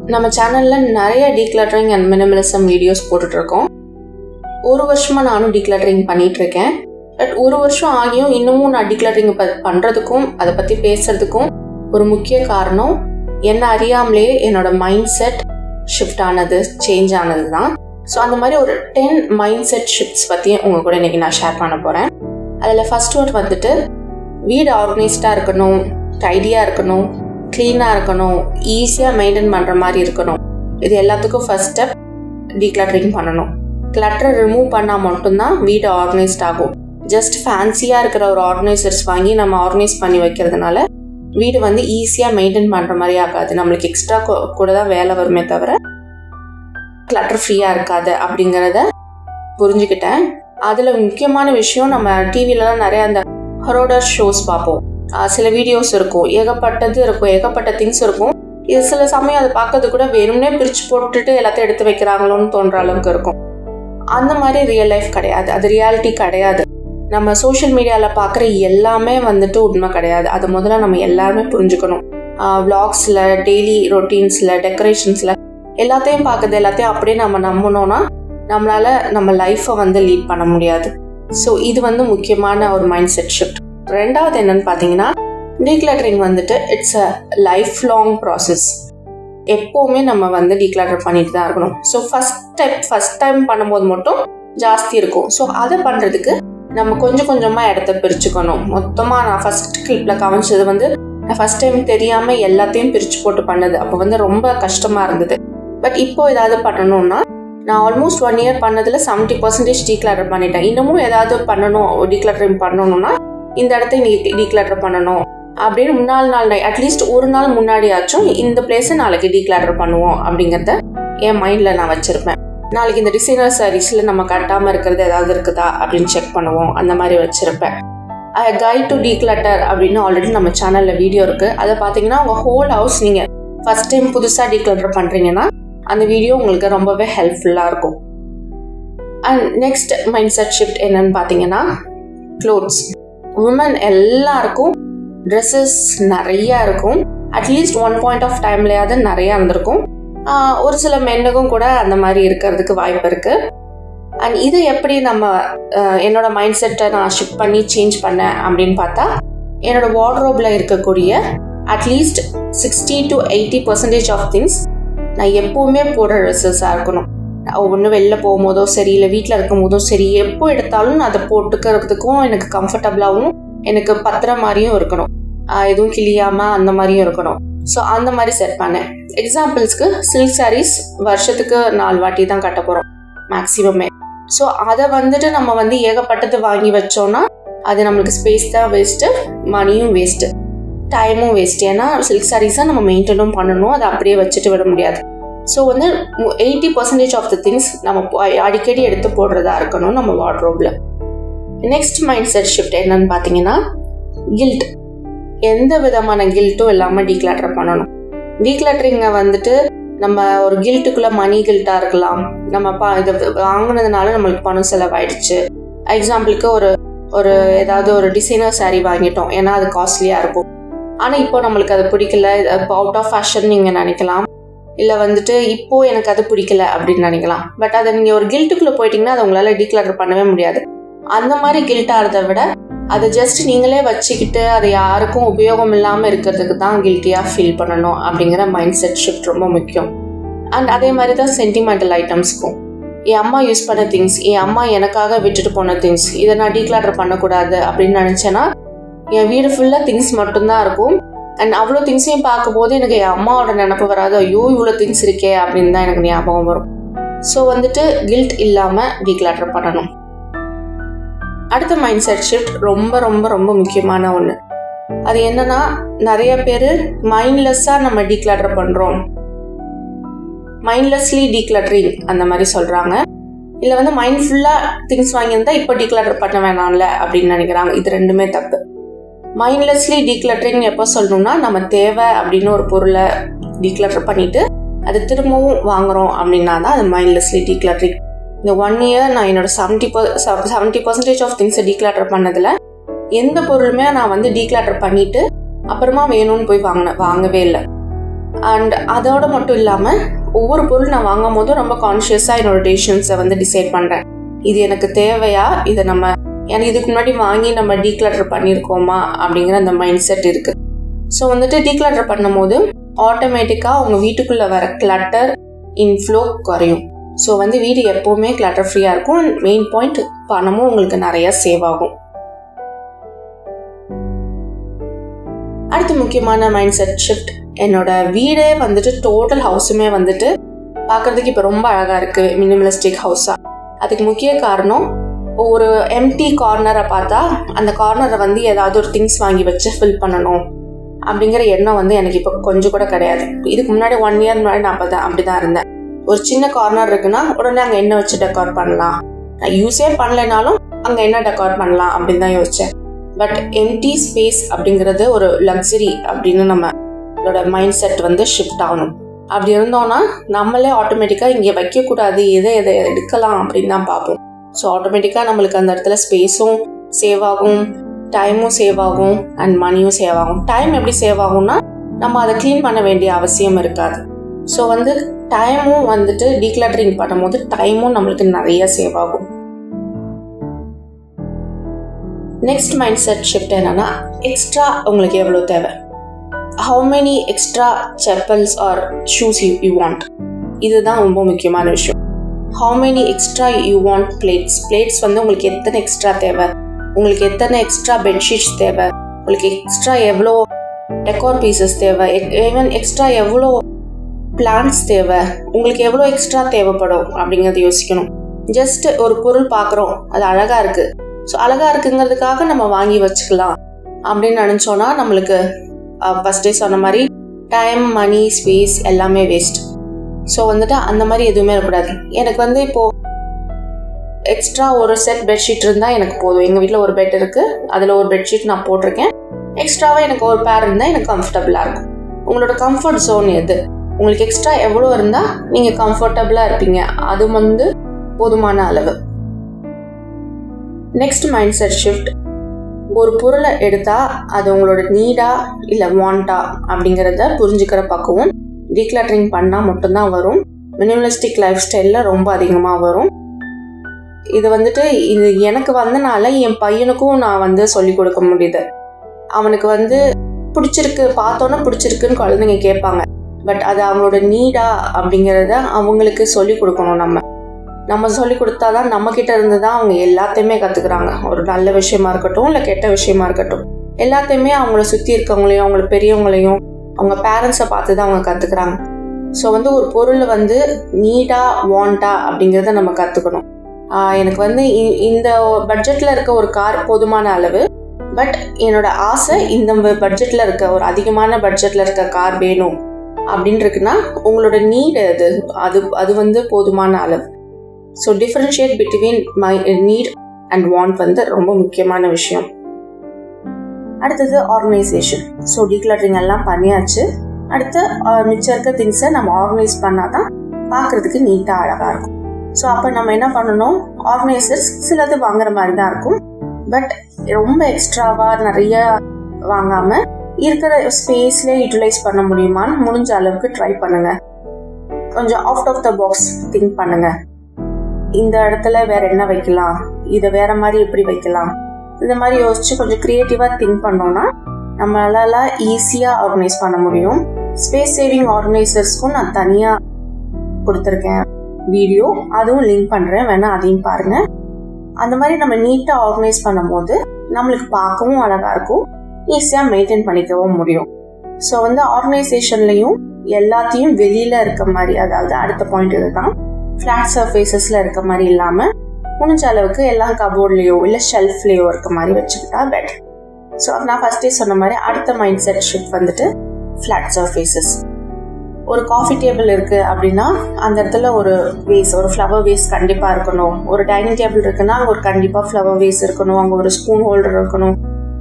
நம்ம சேனலில் நிறைய டீக்ளட்டரிங் அண்ட் மினிமலிசம் வீடியோஸ் போட்டுட்ருக்கோம் ஒரு வருஷமாக நானும் டீக்ளட்டரிங் பண்ணிகிட்ருக்கேன் பட் ஒரு வருஷம் ஆகியும் இன்னமும் நான் டீக்ளட்டரிங் ப பண்ணுறதுக்கும் அதை பற்றி பேசுகிறதுக்கும் ஒரு முக்கிய காரணம் என்ன அறியாமலே என்னோட மைண்ட் செட் ஷிஃப்ட் ஆனது சேஞ்ச் ஆனது தான் ஸோ அந்த மாதிரி ஒரு டென் மைண்ட் செட் ஷிஃப்ட்ஸ் பற்றியும் உங்கள் கூட இன்றைக்கி நான் ஷேர் பண்ண போகிறேன் அதில் ஃபஸ்ட் ஒன் வந்துட்டு வீடு ஆர்கனைஸ்டாக இருக்கணும் டைடியாக இருக்கணும் க்ளீனாக இருக்கணும் ஈஸியாக மெயின்டைன் பண்ணுற மாதிரி இருக்கணும் இது எல்லாத்துக்கும் ஃபஸ்ட் ஸ்டெப் டீக்ளட்டரிங் பண்ணணும் கிளட்டரை ரிமூவ் பண்ணால் மட்டும்தான் வீடு ஆர்கனைஸ்ட் ஆகும் ஜஸ்ட் ஃபேன்சியாக இருக்கிற ஒரு ஆர்கனைசர்ஸ் வாங்கி நம்ம ஆர்கனைஸ் பண்ணி வைக்கிறதுனால வீடு வந்து ஈஸியாக மெயின்டைன் பண்ணுற மாதிரி ஆகாது நம்மளுக்கு எக்ஸ்ட்ரா கூட தான் வேலை வருமே தவிர கிளட்டர் ஃப்ரீயாக இருக்காது அப்படிங்கிறத புரிஞ்சுக்கிட்டேன் அதில் முக்கியமான விஷயம் நம்ம டிவிலலாம் நிறைய அந்த ஹரோடர் ஷோஸ் பார்ப்போம் சில வீடியோஸ் இருக்கும் ஏகப்பட்டது இருக்கும் ஏகப்பட்ட திங்ஸ் இருக்கும் இது சில சமயம் அதை பார்க்கறது கூட வேணும்னே பிரித்து போட்டுட்டு எல்லாத்தையும் எடுத்து வைக்கிறாங்களோன்னு தோன்ற அளவுக்கு இருக்கும் அந்த மாதிரி ரியல் லைஃப் கிடையாது அது ரியாலிட்டி கிடையாது நம்ம சோஷியல் மீடியாவில் பார்க்குற எல்லாமே வந்துட்டு உண்மை கிடையாது அது முதல்ல நம்ம எல்லாருமே புரிஞ்சுக்கணும் விளாக்ஸில் டெய்லி ரொட்டீன்ஸில் டெக்கரேஷன்ஸில் எல்லாத்தையும் பார்க்குறது எல்லாத்தையும் அப்படியே நம்ம நம்பினோன்னா நம்மளால் நம்ம லைஃப்பை வந்து லீட் பண்ண முடியாது ஸோ இது வந்து முக்கியமான ஒரு மைண்ட் செட் ஷிஃப்ட் ரெண்டாவது என்னன்னு பார்த்தீங்கன்னா டீக்ளட்டரிங் வந்துட்டு it's a life long process எப்போவுமே நம்ம வந்து டீக்ளட்டர் பண்ணிட்டு தான் இருக்கணும் so first time first time பண்ணும்போது மட்டும் ஜாஸ்தி இருக்கும் ஸோ அதை பண்ணுறதுக்கு நம்ம கொஞ்சம் கொஞ்சமாக இடத்த பிரிச்சுக்கணும் மொத்தமாக நான் ஃபஸ்ட் கிளிப்பில் காமிச்சது வந்து நான் ஃபஸ்ட் டைம் தெரியாமல் எல்லாத்தையும் பிரித்து போட்டு பண்ணது அப்போ வந்து ரொம்ப கஷ்டமாக இருந்தது பட் இப்போ ஏதாவது பண்ணணும்னா நான் ஆல்மோஸ்ட் ஒன் இயர் பண்ணதில் செவன்ட்டி பர்சன்டேஜ் டீக்ளட்டர் பண்ணிட்டேன் இன்னமும் ஏதாவது பண்ணணும் டீக்ளட்டரிங் பண்ணணும்னா இந்த இடத்த நீ டீக்ளட்டர் பண்ணணும் அப்படின்னு முன்னாள் நாள் அட்லீஸ்ட் ஒரு நாள் முன்னாடியாச்சும் இந்த பிளேஸை நாளைக்கு டீக்ளட்டர் பண்ணுவோம் அப்படிங்கிறத என் மைண்டில் நான் வச்சுருப்பேன் நாளைக்கு இந்த டிசைனர் சாரீஸில் நம்ம கட்டாமல் இருக்கிறது ஏதாவது இருக்குதா அப்படின்னு செக் பண்ணுவோம் அந்த மாதிரி வச்சுருப்பேன் கைட் டு டீக்ளட்டர் அப்படின்னு ஆல்ரெடி நம்ம சேனலில் வீடியோ இருக்குது அதை பார்த்தீங்கன்னா உங்கள் ஹோல் ஹவுஸ் நீங்கள் ஃபஸ்ட் டைம் புதுசாக டீக்ளட்டர் பண்ணுறீங்கன்னா அந்த வீடியோ உங்களுக்கு ரொம்பவே ஹெல்ப்ஃபுல்லாக இருக்கும் and next mind set shift என்னன்னு பார்த்தீங்கன்னா க்ளோத்ஸ் உமன் எல்லாருக்கும் ட்ரெஸ்ஸஸ் நிறையா இருக்கும் அட்லீஸ்ட் ஒன் பாயிண்ட் ஆஃப் டைம்லையாவது நிறையா இருந்திருக்கும் ஒரு சில மென்னுக்கும் கூட அந்த மாதிரி இருக்கிறதுக்கு வாய்ப்பு இருக்குது அண்ட் இதை எப்படி நம்ம என்னோட மைண்ட் செட்டை நான் ஷிஃப்ட் பண்ணி சேஞ்ச் பண்ணேன் அப்படின்னு பார்த்தா என்னோட வார்ட்ரோப்பில் இருக்கக்கூடிய at least sixty to eighty percentage of things நான் எப்போவுமே போடுற ட்ரெஸ்ஸஸாக இருக்கணும் ஒன்று வெளில போகும்போதோ சரி இல்லை வீட்டில் இருக்கும் போதும் சரி எப்போ எடுத்தாலும் நான் அதை போட்டுக்கிறதுக்கும் எனக்கு கம்ஃபர்டபுளாகவும் எனக்கு பத்திர மாதிரியும் இருக்கணும் எதுவும் கிளியாமல் அந்த மாதிரியும் இருக்கணும் ஸோ அந்த மாதிரி செட் பண்ணேன் எக்ஸாம்பிள்ஸ்க்கு சில்க் சாரீஸ் வருஷத்துக்கு நாலு வாட்டி தான் கட்ட போகிறோம் மேக்ஸிமமே ஸோ அதை வந்துட்டு நம்ம வந்து ஏகப்பட்டது வாங்கி வச்சோன்னா அது நம்மளுக்கு ஸ்பேஸ் தான் வேஸ்ட்டு மணியும் வேஸ்ட்டு டைமும் வேஸ்ட் ஏன்னா சில்க் சாரீஸை நம்ம மெயின்டைனும் பண்ணணும் அதை அப்படியே வச்சுட்டு விட முடியாது ஸோ வந்து eighty percentage of the things நம்ம அடிக்கடி எடுத்து போடுறதா இருக்கணும் நம்ம வார்ட்ரோப்பில் நெக்ஸ்ட் மைண்ட் செட் ஷிஃப்ட் என்னன்னு பார்த்தீங்கன்னா கில்ட் எந்த விதமான கில்ட்டும் இல்லாமல் டீக்ளாட்டர் பண்ணணும் டீக்ளாட்டரிங்கை வந்துட்டு நம்ம ஒரு கில்ட்டுக்குள்ளே மணி கில்ட்டாக இருக்கலாம் நம்ம பா இதை வாங்கினதுனால நம்மளுக்கு பணம் செலவாயிடுச்சு எக்ஸாம்பிளுக்கு ஒரு ஒரு ஏதாவது ஒரு டிசைனர் சாரீ வாங்கிட்டோம் ஏன்னா அது காஸ்ட்லியாக இருக்கும் ஆனால் இப்போ நம்மளுக்கு அது பிடிக்கல இப்போ அவுட் ஆஃப் ஃபேஷன் நீங்கள் நினைக்கலாம் இல்லை வந்துட்டு இப்போ எனக்கு அது பிடிக்கல அப்படின்னு நினைக்கலாம் பட் அதை நீங்கள் ஒரு கில்ட்டுக்குள்ளே போயிட்டீங்கன்னா அதை உங்களால் டீக்ளாட்டர் பண்ணவே முடியாது அந்த மாதிரி கில்ட் ஆகிறத விட அதை ஜஸ்ட் நீங்களே வச்சுக்கிட்டு அதை யாருக்கும் உபயோகம் இல்லாமல் இருக்கிறதுக்கு தான் கில்ட்டியாக ஃபீல் பண்ணணும் அப்படிங்கிற மைண்ட் செட் ஷிஃப்ட் ரொம்ப முக்கியம் அண்ட் அதே மாதிரி தான் சென்டிமெண்டல் ஐட்டம்ஸ்க்கும் என் அம்மா யூஸ் பண்ண திங்ஸ் என் அம்மா எனக்காக விட்டுட்டு போன திங்ஸ் இதை நான் டீக்ளாட்டர் பண்ணக்கூடாது அப்படின்னு நினச்சேன்னா என் வீடு ஃபுல்லாக திங்ஸ் மட்டும்தான் இருக்கும் அண்ட் அவ்வளோ திங்ஸையும் பார்க்கும்போது எனக்கு என் அம்மாவோட நினப்பு வராது ஐயோ இவ்வளோ திங்ஸ் இருக்கே அப்படின்னு தான் எனக்கு ஞாபகம் வரும் ஸோ வந்துட்டு கில்ட் இல்லாமல் டீக்ளாட்டர் பண்ணணும் அடுத்த மைண்ட் செட் ஷிஃப்ட் ரொம்ப ரொம்ப ரொம்ப முக்கியமான ஒன்று அது என்னன்னா நிறைய பேர் மைண்ட்லெஸ்ஸாக நம்ம டீக்ளாட்டர் பண்ணுறோம் மைண்ட்லெஸ்லி டீக்ளட்டரிங் அந்த மாதிரி சொல்கிறாங்க இல்லை வந்து மைண்ட்ஃபுல்லாக திங்ஸ் வாங்கியிருந்தா இப்போ டீக்ளட்டர் பண்ண வேணாம்ல அப்படின்னு நினைக்கிறாங்க இது ரெண்டுமே தப்பு மைண்ட்லெஸ்லி டீக்ளட்டரிங் எப்போ சொல்லணும்னா நம்ம தேவை அப்படின்னு ஒரு பொருளை டீக்ளட்டர் பண்ணிட்டு அது திரும்பவும் வாங்குறோம் அப்படின்னா தான் அது மைண்ட்லெஸ்லி டீக்ளட்டரிங் இந்த ஒன் இயர் நான் என்னோட seventy per seventy percentage of திங்ஸை டீக்ளாட்டர் பண்ணதில் எந்த பொருளுமே நான் வந்து டீக்ளாட்டர் பண்ணிட்டு அப்புறமா வேணும்னு போய் வாங்கினேன் வாங்கவே இல்லை அண்ட் அதோட மட்டும் இல்லாமல் ஒவ்வொரு பொருள் நான் வாங்கும் போதும் ரொம்ப கான்ஷியஸாக என்னோட டெசிஷன்ஸை வந்து டிசைட் பண்ணுறேன் இது எனக்கு தேவையா இதை நம்ம எனக்கு இதுக்கு முன்னாடி வாங்கி நம்ம டீக்ளட்டர் பண்ணியிருக்கோமா அப்படிங்கிற அந்த மைண்ட் செட் இருக்குது ஸோ வந்துட்டு டீக்ளட்டர் பண்ணும்போது ஆட்டோமேட்டிக்காக உங்கள் வீட்டுக்குள்ளே வர கிளட்டர் இன்ஃப்ளோ குறையும் ஸோ வந்து வீடு எப்போவுமே கிளட்டர் ஃப்ரீயாக இருக்கும் அண்ட் மெயின் பாயிண்ட் பணமும் உங்களுக்கு நிறையா சேவ் ஆகும் அடுத்து முக்கியமான மைண்ட் செட் ஷிஃப்ட் என்னோட வீடே வந்துட்டு டோட்டல் ஹவுஸுமே வந்துட்டு பார்க்கறதுக்கு இப்போ ரொம்ப அழகாக இருக்குது மினிமலிஸ்டிக் ஹவுஸாக அதுக்கு முக்கிய காரணம் ஒரு எம்டி கார்னரை பார்த்தா அந்த கார்னரை வந்து ஏதாவது ஒரு திங்ஸ் வாங்கி வச்சு ஃபில் பண்ணணும் அப்படிங்கிற எண்ணம் வந்து எனக்கு இப்போ கொஞ்சம் கூட கிடையாது இதுக்கு முன்னாடி ஒன் இயர் முன்னாடி நான் அப்போ தான் அப்படி தான் இருந்தேன் ஒரு சின்ன கார்னர் இருக்குன்னா உடனே அங்கே என்ன வச்சு டெக்கார் பண்ணலாம் நான் யூஸே பண்ணலைனாலும் அங்கே என்ன டெக்கார் பண்ணலாம் அப்படின்னு தான் யோசித்தேன் பட் எம்டி ஸ்பேஸ் அப்படிங்கிறது ஒரு லக்ஸரி அப்படின்னு நம்மளோட மைண்ட் செட் வந்து ஷிஃப்ட் ஆகணும் அப்படி இருந்தோம்னா நம்மளே ஆட்டோமேட்டிக்காக இங்கே வைக்கக்கூடாது எதை எதை எடுக்கலாம் அப்படின்னு தான் பார்ப்போம் ஸோ ஆட்டோமேட்டிக்காக நம்மளுக்கு அந்த இடத்துல ஸ்பேஸும் சேவ் ஆகும் டைமும் சேவ் ஆகும் அண்ட் மணியும் சேவ் ஆகும் டைம் எப்படி சேவ் ஆகும்னா நம்ம அதை க்ளீன் பண்ண வேண்டிய அவசியம் இருக்காது ஸோ வந்து டைமும் வந்துட்டு டீக்ளட்டரிங் பண்ணும்போது டைமும் நம்மளுக்கு நிறைய சேவ் ஆகும் நெக்ஸ்ட் மைண்ட் செட் ஷிஃப்ட் என்னன்னா எக்ஸ்ட்ரா உங்களுக்கு எவ்வளோ தேவை how many extra chappals or shoes you you want இதுதான் ரொம்ப முக்கியமான விஷயம் how many extra you want plates plates வந்து உங்களுக்கு எத்தனை எக்ஸ்ட்ரா தேவை உங்களுக்கு எத்தனை எக்ஸ்ட்ரா பெட்ஷீட்ஸ் தேவை உங்களுக்கு எக்ஸ்ட்ரா எவ்வளோ டெக்கார் பீசஸ் தேவை ஈவன் எக்ஸ்ட்ரா எவ்வளோ பிளான்ஸ் தேவை உங்களுக்கு எவ்வளோ எக்ஸ்ட்ரா தேவைப்படும் அப்படிங்கிறத யோசிக்கணும் ஜஸ்ட் ஒரு பொருள் பார்க்குறோம் அது அழகாக இருக்குது ஸோ அழகாக இருக்குங்கிறதுக்காக நம்ம வாங்கி வச்சுக்கலாம் அப்படின்னு நினச்சோன்னா நம்மளுக்கு ஃபஸ்ட் டே சொன்ன மாதிரி டைம் மணி ஸ்பேஸ் எல்லாமே வேஸ்ட் ஸோ வந்துட்டு அந்த மாதிரி எதுவுமே இருக்கக்கூடாது எனக்கு வந்து இப்போது எக்ஸ்ட்ரா ஒரு செட் பெட்ஷீட் இருந்தால் எனக்கு போதும் எங்கள் வீட்டில் ஒரு பெட் இருக்குது அதில் ஒரு பெட்ஷீட் நான் போட்டிருக்கேன் எக்ஸ்ட்ராவாக எனக்கு ஒரு பேர் இருந்தால் எனக்கு கம்ஃபர்டபுளாக இருக்கும் உங்களோட கம்ஃபர்ட் ஜோன் எது உங்களுக்கு எக்ஸ்ட்ரா எவ்வளோ இருந்தால் நீங்கள் கம்ஃபர்டபுளாக இருப்பீங்க அது வந்து போதுமான அளவு நெக்ஸ்ட் மைண்ட் செட் ஷிஃப்ட் ஒரு பொருளை எடுத்தால் அது உங்களோட நீடா இல்லை வாண்டா அப்படிங்கிறத புரிஞ்சுக்கிற பக்குவம் டீக்ளட்டரிங் பண்ணால் மட்டும்தான் வரும் மினிமலிஸ்டிக் லைஃப் ஸ்டைலில் ரொம்ப அதிகமாக வரும் இது வந்துட்டு இது எனக்கு வந்தனால என் பையனுக்கும் நான் வந்து சொல்லி கொடுக்க முடியுது அவனுக்கு வந்து பிடிச்சிருக்கு பார்த்தோன்னே பிடிச்சிருக்குன்னு குழந்தைங்க கேட்பாங்க பட் அது அவங்களோட நீடா அப்படிங்கிறத அவங்களுக்கு சொல்லி கொடுக்கணும் நம்ம நம்ம சொல்லி கொடுத்தாதான் நம்ம கிட்ட இருந்து தான் அவங்க எல்லாத்தையுமே கற்றுக்குறாங்க ஒரு நல்ல விஷயமா இருக்கட்டும் இல்லை கெட்ட விஷயமா இருக்கட்டும் எல்லாத்தையுமே அவங்கள சுற்றி இருக்கவங்களையும் அவங்கள பெரியவங்களையும் அவங்க பேரண்ட்ஸை பார்த்து தான் அவங்க கற்றுக்குறாங்க ஸோ வந்து ஒரு பொருள் வந்து நீடா வாண்டா அப்படிங்கிறத நம்ம கற்றுக்கணும் எனக்கு வந்து இந்த பட்ஜெட்டில் இருக்க ஒரு கார் போதுமான அளவு பட் என்னோட ஆசை இந்த பட்ஜெட்டில் இருக்க ஒரு அதிகமான பட்ஜெட்டில் இருக்க கார் வேணும் அப்படின்னு இருக்குன்னா உங்களோட நீட் அது அது அது வந்து போதுமான அளவு so differentiate between my need and want வந்து ரொம்ப முக்கியமான விஷயம் அடுத்தது ஆர்கனைசேஷன் ஸோ டீக்ளட்டரிங் எல்லாம் பண்ணியாச்சு அடுத்து மிச்சம் இருக்க திங்ஸை நம்ம ஆர்கனைஸ் பண்ணாதான் பார்க்கறதுக்கு நீட்டாக அழகாக இருக்கும் ஸோ அப்போ நம்ம என்ன பண்ணணும் ஆர்கனைசர்ஸ் சிலது வாங்குற மாதிரி தான் இருக்கும் பட் ரொம்ப எக்ஸ்ட்ராவாக நிறைய வாங்காமல் இருக்கிற ஸ்பேஸ்ல யூட்டிலைஸ் பண்ண முடியுமான்னு முடிஞ்ச அளவுக்கு ட்ரை பண்ணுங்க கொஞ்சம் out of the box think பண்ணுங்க இந்த இடத்துல வேற என்ன வைக்கலாம் இதை வேற மாதிரி எப்படி வைக்கலாம் இந்த மாதிரி யோசிச்சு கொஞ்சம் கிரியேட்டிவா திங்க் பண்ணோம்னா நம்மளால ஈஸியா ஆர்கனைஸ் பண்ண முடியும் ஸ்பேஸ் சேவிங் ஆர்கனைசர்ஸ்க்கும் நான் தனியா கொடுத்துருக்கேன் வீடியோ அதுவும் லிங்க் பண்றேன் வேணா அதையும் பாருங்க அந்த மாதிரி நம்ம நீட்டா ஆர்கனைஸ் பண்ணும்போது நம்மளுக்கு பார்க்கவும் அழகா இருக்கும் ஈஸியா மெயின்டைன் பண்ணிக்கவும் முடியும் ஸோ வந்து ஆர்கனைசேஷன்லையும் எல்லாத்தையும் வெளியில இருக்க மாதிரி அதாவது அடுத்த பாயிண்ட் இதுதான் ஃபிளாட் சர்ஃபேசஸ்ல இருக்க மாதிரி இல்லாம முடிஞ்ச அளவுக்கு எல்லாம் கபோர்ட்லயோ இல்லை ஷெல்ஃப்லயோ இருக்க மாதிரி வச்சுக்கிட்டா பெட்டர் ஸோ நான் ஃபர்ஸ்டே சொன்ன மாதிரி அடுத்த மைண்ட் செட் ஷிஃப்ட் வந்துட்டு ஃபிளாட் சர்ஃபேசஸ் ஒரு காஃபி டேபிள் இருக்கு அப்படின்னா அந்த இடத்துல ஒரு வேஸ் ஒரு ஃப்ளவர் வேஸ் கண்டிப்பா இருக்கணும் ஒரு டைனிங் டேபிள் இருக்குன்னா அங்க ஒரு கண்டிப்பா ஃப்ளவர் வேஸ் இருக்கணும் அங்க ஒரு ஸ்பூன் ஹோல்டர் இருக்கணும்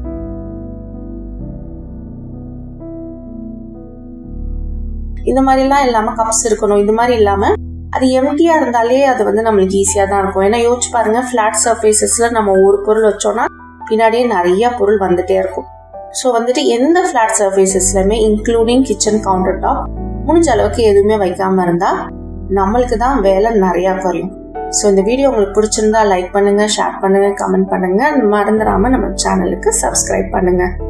இந்த மாதிரிலாம் இல்லாம கப்ஸ் இருக்கணும் இந்த மாதிரி இல்லாம அது எம்டியா இருந்தாலே அது வந்து நம்மளுக்கு ஈஸியா தான் இருக்கும் ஏன்னா யோசிச்சு பாருங்க ஃபிளாட் சர்ஃபேசஸ்ல நம்ம ஒரு பொருள் வச்சோம்னா பின்னாடியே நிறைய பொருள் வந்துட்டே இருக்கும் ஸோ வந்துட்டு எந்த ஃபிளாட் சர்ஃபேசஸ்லையுமே இன்க்ளூடிங் கிச்சன் கவுண்டர் டாப் முடிஞ்ச அளவுக்கு எதுவுமே வைக்காம இருந்தா நம்மளுக்கு தான் வேலை நிறையா குறையும் ஸோ இந்த வீடியோ உங்களுக்கு பிடிச்சிருந்தா லைக் பண்ணுங்க ஷேர் பண்ணுங்க கமெண்ட் பண்ணுங்க மறந்துடாம நம்ம சேனலுக்கு சப்ஸ்கிரைப் பண்ணுங்க